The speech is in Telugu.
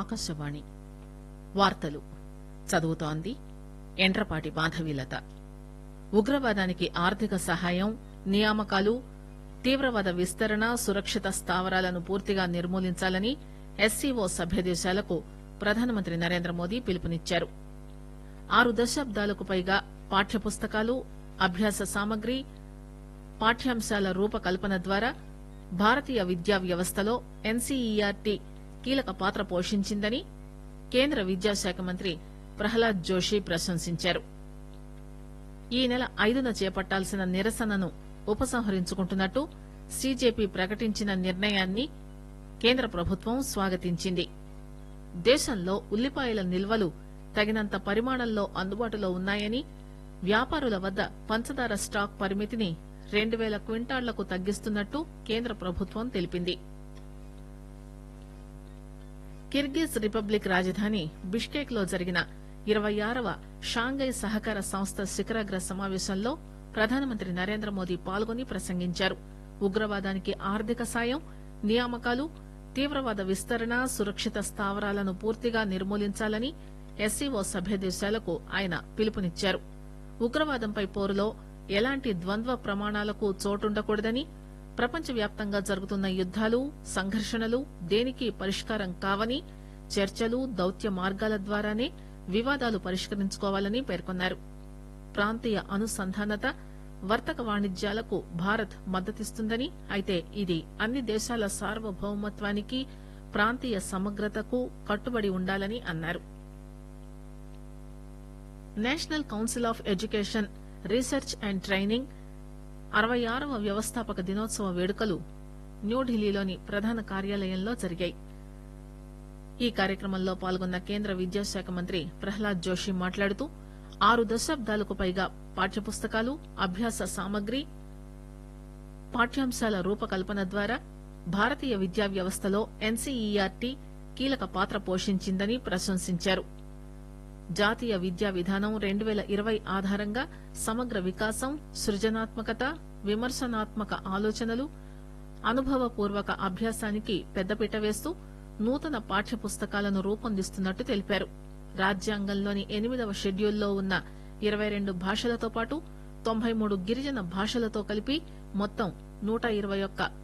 ఆకాశవాణి వార్తలు చదువుతోంది ఎండ్రపాటి మాధవీలత ఉగ్రవాదానికి ఆర్థిక సహాయం నియామకాలు తీవ్రవాద విస్తరణ సురక్షిత స్థావరాలను పూర్తిగా నిర్మూలించాలని ఎస్సీఓ సభ్యదేశాలకు ప్రధానమంత్రి నరేంద్రమోదీ పిలుపునిచ్చారు ఆరు దశాబ్దాలకు పైగా పాఠ్యపుస్తకాలు అభ్యాస సామగ్రి పాఠ్యాంశాల రూపకల్పన ద్వారా భారతీయ విద్యా వ్యవస్థలో ఎన్సీఈఆర్టీ కీలక పాత్ర పోషించిందని కేంద్ర విద్యాశాఖ మంత్రి ప్రహ్లాద్ జోషి ప్రశంసించారు ఈ నెల ఐదున చేపట్టాల్సిన నిరసనను ఉపసంహరించుకుంటున్నట్టు సీజేపీ ప్రకటించిన నిర్ణయాన్ని కేంద్ర ప్రభుత్వం స్వాగతించింది దేశంలో ఉల్లిపాయల నిల్వలు తగినంత పరిమాణంలో అందుబాటులో ఉన్నాయని వ్యాపారుల వద్ద పంచదార స్టాక్ పరిమితిని రెండు పేల క్వింటాళ్లకు తగ్గిస్తున్నట్టు కేంద్ర ప్రభుత్వం తెలిపింది కిర్గిజ్ రిపబ్లిక్ రాజధాని బిష్కేక్ లో జరిగిన ఇరవై ఆరవ షాంఘై సహకార సంస్థ శిఖరాగ్ర సమావేశంలో ప్రధానమంత్రి నరేంద్ర మోదీ పాల్గొని ప్రసంగించారు ఉగ్రవాదానికి ఆర్థిక సాయం నియామకాలు తీవ్రవాద విస్తరణ సురక్షిత స్థావరాలను పూర్తిగా నిర్మూలించాలని ఎస్సీఓ సభ్యదేశాలకు ఆయన పిలుపునిచ్చారు ఉగ్రవాదంపై పోరులో ఎలాంటి ద్వంద్వ ప్రమాణాలకు చోటుండకూడదని ప్రపంచవ్యాప్తంగా జరుగుతున్న యుద్దాలు సంఘర్షణలు దేనికి పరిష్కారం కావని చర్చలు దౌత్య మార్గాల ద్వారానే వివాదాలు పరిష్కరించుకోవాలని పేర్కొన్నారు ప్రాంతీయ అనుసంధానత వర్తక వాణిజ్యాలకు భారత్ మద్దతిస్తుందని అయితే ఇది అన్ని దేశాల సార్వభౌమత్వానికి ప్రాంతీయ సమగ్రతకు కట్టుబడి ఉండాలని అన్నారు national council of education research and training అరవై ఆరవ వ్యవస్థాపక దినోత్సవ వేడుకలు న్యూఢిల్లీలోని ప్రధాన కార్యాలయంలో జరిగాయి ఈ కార్యక్రమంలో పాల్గొన్న కేంద్ర విద్యాశాఖ మంత్రి ప్రహ్లాద్ జోషి మాట్లాడుతూ ఆరు దశాబ్దాలకు పైగా పాఠ్యపుస్తకాలు అభ్యాస సామగ్రి పాఠ్యాంశాల రూపకల్పన ద్వారా భారతీయ విద్యా వ్యవస్థలో ఎన్సీఈఆర్టీ కీలక పాత్ర పోషించిందని ప్రశంసించారు జాతీయ విద్యా విధానం రెండు పేల ఇరవై ఆధారంగా సమగ్ర వికాసం సృజనాత్మకత విమర్శనాత్మక ఆలోచనలు అనుభవపూర్వక అభ్యాసానికి పెద్దపీట వేస్తూ నూతన పాఠ్య పుస్తకాలను రూపొందిస్తున్నట్టు తెలిపారు రాజ్యాంగంలోని ఎనిమిదవ షెడ్యూల్లో ఉన్న ఇరవై రెండు భాషలతో పాటు తొంభై మూడు గిరిజన భాషలతో కలిపి మొత్తం నూట ఇరవై ఒక్క